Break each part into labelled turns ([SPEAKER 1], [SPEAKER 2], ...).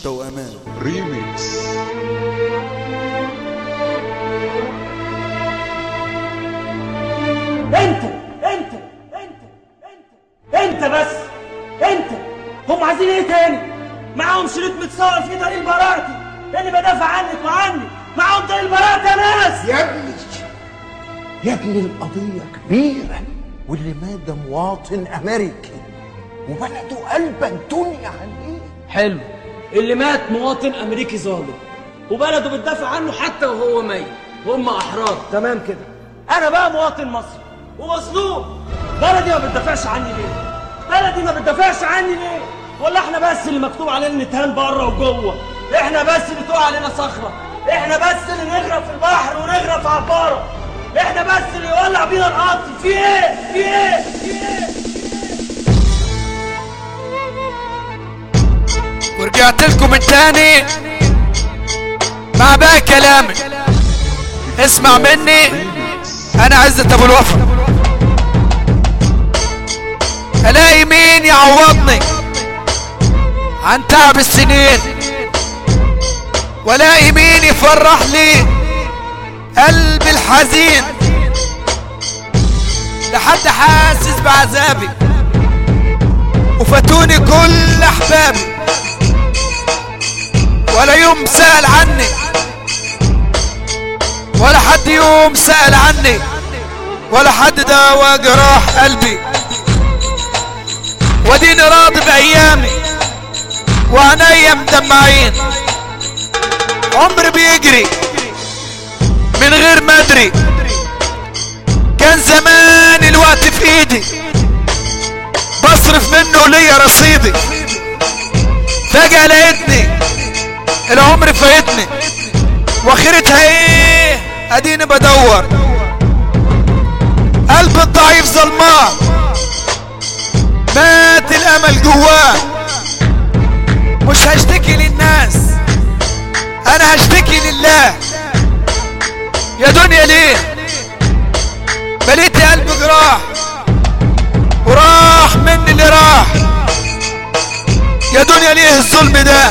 [SPEAKER 1] التوأمان
[SPEAKER 2] ريميكس
[SPEAKER 3] انت انت انت انت انت بس انت هم عايزين ايه تاني معاهم شريط متصور فيه دليل براءتي اللي بدافع عنك وعني معاهم دليل براءتي يا ناس
[SPEAKER 4] يا ابني يا ابني القضية كبيرة واللي مات ده مواطن أمريكي وبلده قلب الدنيا عليه
[SPEAKER 3] حلو اللي مات مواطن امريكي ظالم وبلده بتدافع عنه حتى وهو ميت هم احرار تمام كده انا بقى مواطن مصري ومظلوم بلدي ما بتدافعش عني ليه بلدي ما بتدافعش عني ليه ولا احنا بس اللي مكتوب علينا نتهان بره وجوه احنا بس اللي تقع علينا صخره احنا بس اللي نغرق في البحر ونغرق في عباره احنا بس اللي يولع بينا القطر في ايه في ايه في ايه
[SPEAKER 5] ورجعت لكم من تاني مع باقي كلامي اسمع مني انا عزة ابو الوفا الاقي مين يعوضني عن تعب السنين والاقي مين يفرح لي قلبي الحزين لحد حاسس بعذابي وفاتوني كل احبابي ولا يوم سأل عني ولا حد يوم سأل عني ولا حد داوى جراح قلبي وديني راضي بأيامي وعينيا مدمعين عمري بيجري من غير ما ادري كان زمان الوقت في ايدي بصرف منه ليا رصيدي فجأة لقيتني العمر فايتني واخرتها ايه اديني بدور قلب الضعيف ظلماه مات الامل جواه مش هشتكي للناس انا هشتكي لله يا دنيا ليه مليت قلبي جراح وراح مني اللي راح يا دنيا ليه الظلم ده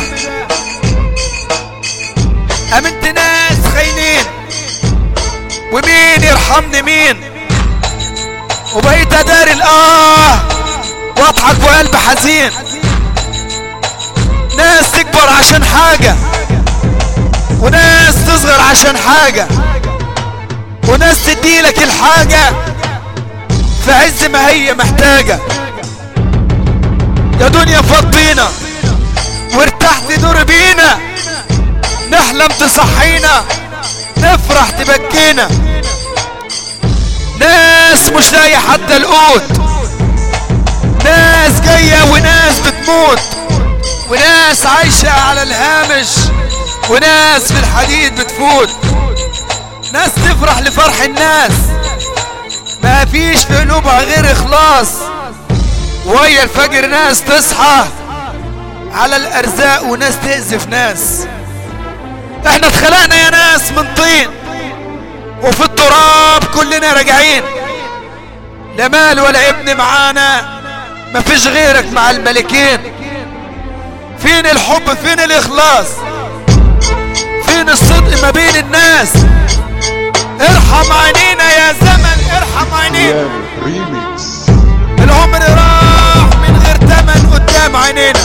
[SPEAKER 5] امنت ناس خاينين ومين يرحمني مين وبقيت اداري الاه واضحك وقلبي حزين ناس تكبر عشان حاجة وناس تصغر عشان حاجة وناس تديلك الحاجة في عز ما هي محتاجة يا دنيا فضينا وارتحت دور بينا نحلم تصحينا نفرح تبكينا ناس مش لاقي حتى القوت ناس جاية وناس بتموت وناس عايشة على الهامش وناس في الحديد بتفوت ناس تفرح لفرح الناس ما فيش في قلوبها غير اخلاص ويا الفجر ناس تصحى على الارزاق وناس تأذف ناس احنا اتخلقنا يا ناس من طين وفي التراب كلنا راجعين لا مال ولا ابن معانا مفيش غيرك مع الملكين فين الحب فين الاخلاص فين الصدق ما بين الناس ارحم عينينا يا زمن ارحم عينينا
[SPEAKER 2] ريميكس
[SPEAKER 5] العمر راح من غير تمن قدام عينينا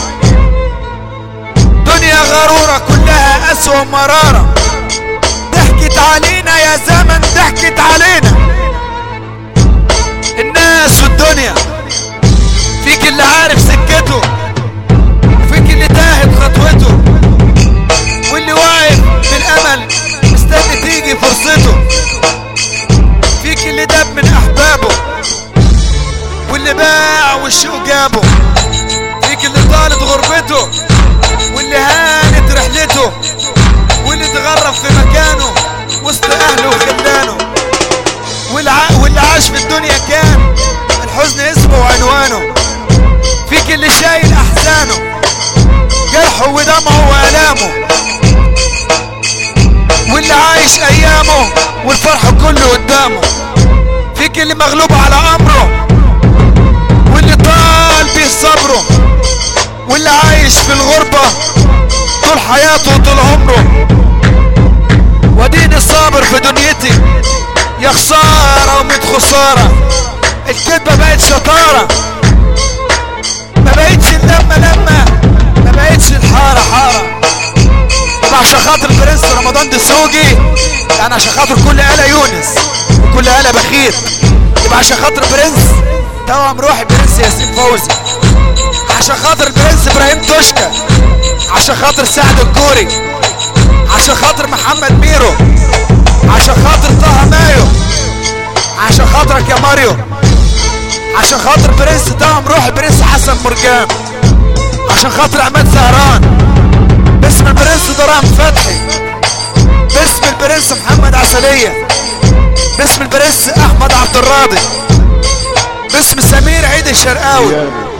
[SPEAKER 5] دنيا غرورة كلها أسوأ مرارة ضحكت علينا يا زمن ضحكت علينا الناس والدنيا فيك اللي عارف سكته وفيك اللي تاهت خطوته واللي واقف بالأمل مستني تيجي فرصته فيك اللي داب من أحبابه واللي باع والشوق جابه فيك اللي طالت غربته واللي هانت رحلته واللي اتغرب في مكانه وسط اهله وخلانه والع... واللي عاش في الدنيا كان الحزن اسمه وعنوانه فيك اللي شايل احزانه جرحه ودمعه والامه واللي عايش ايامه والفرح كله قدامه فيك اللي مغلوب على امره واللي طال بيه صبره واللي عايش في الغربة طول حياته وطول عمره وديني صابر في دنيتي يا خسارة وميت خسارة الكدبة بقت شطارة ما بقتش اللمة لمة ما بقتش الحارة حارة طب عشان خاطر البرنس رمضان دسوقي يعني عشان خاطر كل آلة يونس وكل آلة بخيت يبقى عشان خاطر برنس توام روحي برنس ياسين فوزي عشان خاطر البرنس ابراهيم توشكا عشان خاطر سعد الكوري عشان خاطر محمد ميرو عشان خاطر طه مايو عشان خاطرك يا ماريو عشان خاطر برنس توام روحي برنس حسن مرجان عشان خاطر عماد زهران باسم البرنس درام فتحي باسم البرنس محمد عسلية باسم البرنس احمد عبد الراضي باسم سمير عيد الشرقاوي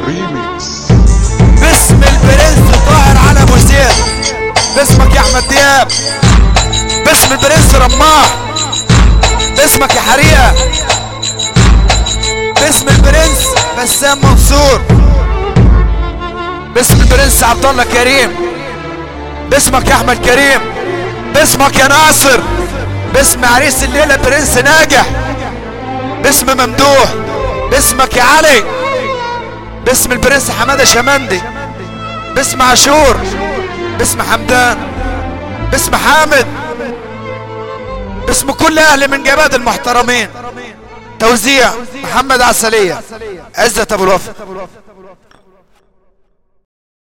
[SPEAKER 5] باسم البرنس طاهر على ابو زياد باسمك يا احمد دياب باسم البرنس رماح باسمك يا حريقه باسم البرنس بسام منصور باسم البرنس عبد الله كريم باسمك يا احمد كريم باسمك يا ناصر باسم عريس الليله برنس ناجح باسم ممدوح باسمك يا علي باسم البرنس حماده شمندي باسم عاشور باسم حمدان باسم حامد باسم كل اهل من جباد المحترمين توزيع محمد عسلية عزت ابو الوفا